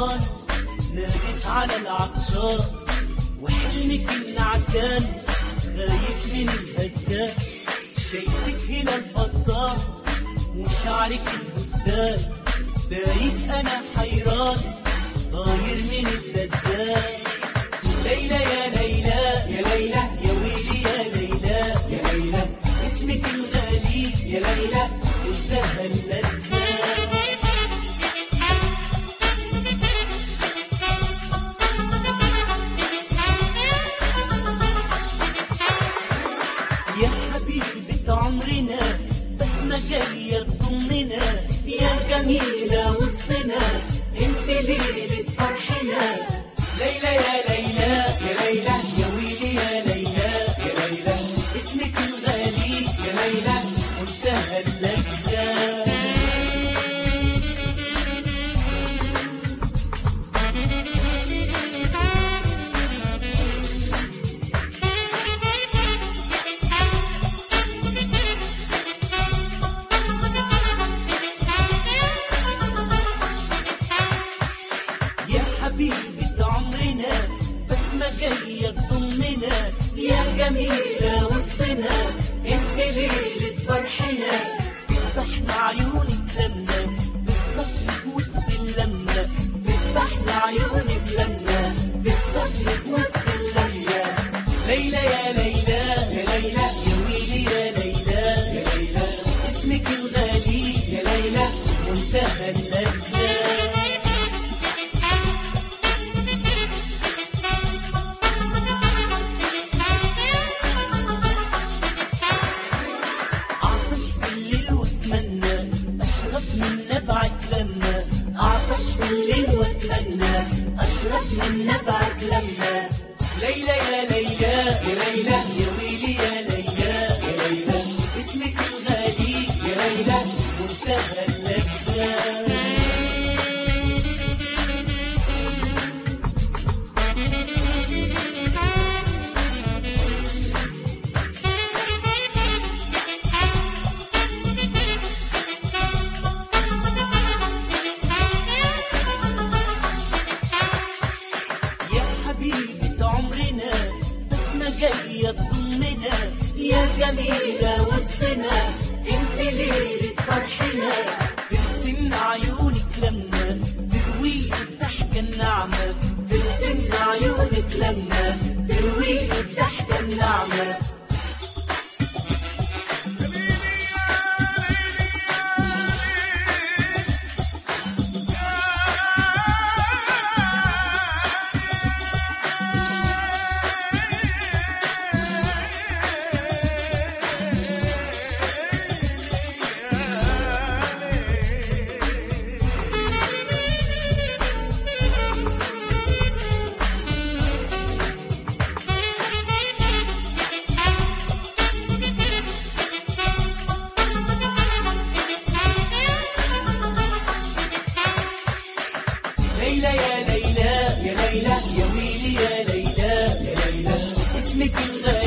حيران ناديت على العطشان وحلمك النعسان خايف من الهزان شايفك هنا الفضان وشعرك البستان تايه انا حيران طاير من اللذات ليلى يا ليلى يا ليلى يا ويلي يا ليلى يا ليلى اسمك الغالي يا ليلى قلتها اللذات يا حبيبة عمرنا بسمة جاية تضمنا يا جميلة وسطنا انت ليلة فرحنا ليلى يا ليلى يا ليلى يا ويلي يا ليلى يا ليلى اسمك الغالي يا ليلى منتهى اللذة يا حبيبة عمرنا بسمة جاية تضمنا يا جميلة وسطنا انت ليلة فرحنا تفتحنا عيونك لما تفتحلك وسط اللمة تفتحنا عيونك لما تفتحلك وسط اللمة ليلى يا ليلى يا ليلى يا ويلي يا ليلى يا ليلى اسمك الغالي يا ليلى منتهى اللذة أعطش في الليل واتمنى أشرب من نبعك لما أعطش في الليل واتمنى أشرب من نبعك لما ليلى يا ليلى يا ليلى يا ويلي يا ليلى يا ليلى اسمك الغالي يا ليلى منتهى اللذة يا حبيبة عمرنا بسمة جاية تضمنا يا جميلة وسطنا انت ليلة فرحنا ترسم عيونك لما ترويك الضحكة الناعمة ترسم عيونك لما ترويك الضحكة الناعمة ليلى يا ليلى يا ليلى يا ويلي يا ليلى يا ليلى اسمك الغالي